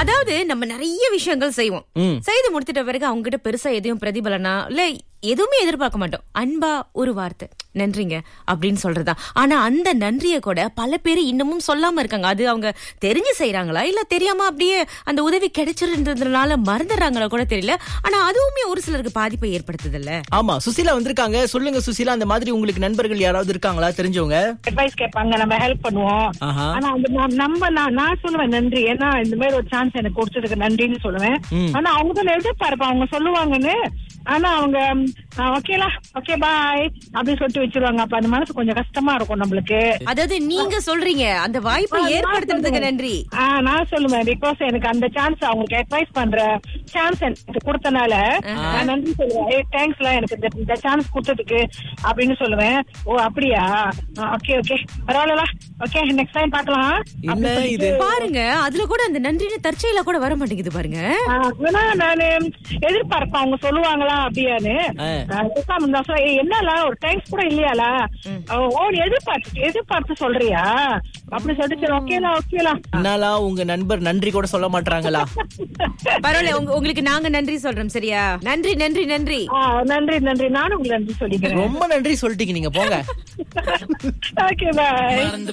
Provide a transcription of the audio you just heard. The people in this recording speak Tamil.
அதாவது நம்ம நிறைய விஷயங்கள் செய்வோம் ம். செய்து முடிச்சிட்ட பிறகு அவங்க கிட்ட பெருசா எதையும் பிரதிபலனா இல்ல எதுவுமே எதிர்பார்க்க மாட்டோம் அன்பா ஒரு வார்த்தை நன்றிங்க அப்படின்னு சொல்றதா ஆனா அந்த நன்றிய கூட பல பேர் இன்னமும் சொல்லாம இருக்காங்க அது அவங்க தெரிஞ்சு செய்யறாங்களா இல்ல தெரியாம அப்படியே அந்த உதவி கிடைச்சிருந்ததுனால மறந்துடுறாங்களா கூட தெரியல ஆனா அதுவுமே ஒரு சிலருக்கு பாதிப்பை ஏற்படுத்துது இல்ல ஆமா சுசீலா வந்திருக்காங்க சொல்லுங்க சுசீலா அந்த மாதிரி உங்களுக்கு நண்பர்கள் யாராவது இருக்காங்களா தெரிஞ்சவங்க அட்வைஸ் கேட்பாங்க நம்ம ஹெல்ப் பண்ணுவோம் ஆஹா. ஆனா அந்த ந- நம்ம நான் நான் சொல்லுவேன் நன்றி ஏன்னா இந்த மாதிரி ஒரு சான்ஸ் எனக்கு கொடுத்ததுக்கு நன்றின்னு சொல்லுவேன் ம். ஆனா அவங்க தான் எதிர்பார்ப்பா அவங்க சொல்லுவாங்கன்னு ஆனா அவங்க ஓகேலா ஓகே பாய் அப்படின்னு சொல்லிட்டு வச்சிருவாங்க அப்ப அந்த மனசு கொஞ்சம் கஷ்டமா இருக்கும் நம்மளுக்கு அதாவது நீங்க சொல்றீங்க அந்த வாய்ப்பை ஆ, நான் ஏற்படுத்துறதுக்கு சொல்லுவேன். நன்றி ஆ, நான் சொல்லுவேன் பிகாஸ் எனக்கு அந்த சான்ஸ் அவங்களுக்கு அட்வைஸ் பண்ற சான்ஸ் எனக்கு கொடுத்தனால நான் நன்றி சொல்லுவேன் ஏ தேங்க்ஸ்ல எனக்கு இந்த- இந்த சான்ஸ் கொடுத்ததுக்கு அப்படின்னு சொல்லுவேன் ஓ அப்படியா ஓகே ஓகே பரவாயில்ல ஓகே நெக்ஸ்ட் டைம் பார்க்கலாம் என்ன அப்படின்னு இது பாருங்க அதுல கூட அந்த நன்றின்னு தற்செயலா கூட வர மாட்டேங்குது பாருங்க ஆ, ஏன்னா நானு எதிர்பார்ப்பேன் அவங்க சொல்லுவாங்களா அப்படியான்னு ஆ. நான் பேசாம இருந்தா சொல்ல, "ஏய், என்னலா ஒரு தேங்க்ஸ் கூட இல்லையாலா ஓ நீ எதிர்பார்த்து எதிர்பார்த்து சொல்றியா அப்படி சொல்லிட்டு சரி ஓகேலா ஓகேலா என்னாலா உங்க நண்பர் நன்றி கூட சொல்ல மாட்டாங்களா பரவாயில்ல உங்க- உங்களுக்கு நாங்க நன்றி சொல்றோம் சரியா நன்றி நன்றி நன்றி ஆ, நன்றி நன்றி நானும் உங்களுக்கு நன்றி சொல்லிக்கிறேன் ரொம்ப நன்றி சொல்லிட்டீங்க நீங்க போங்க ஓகே பாய்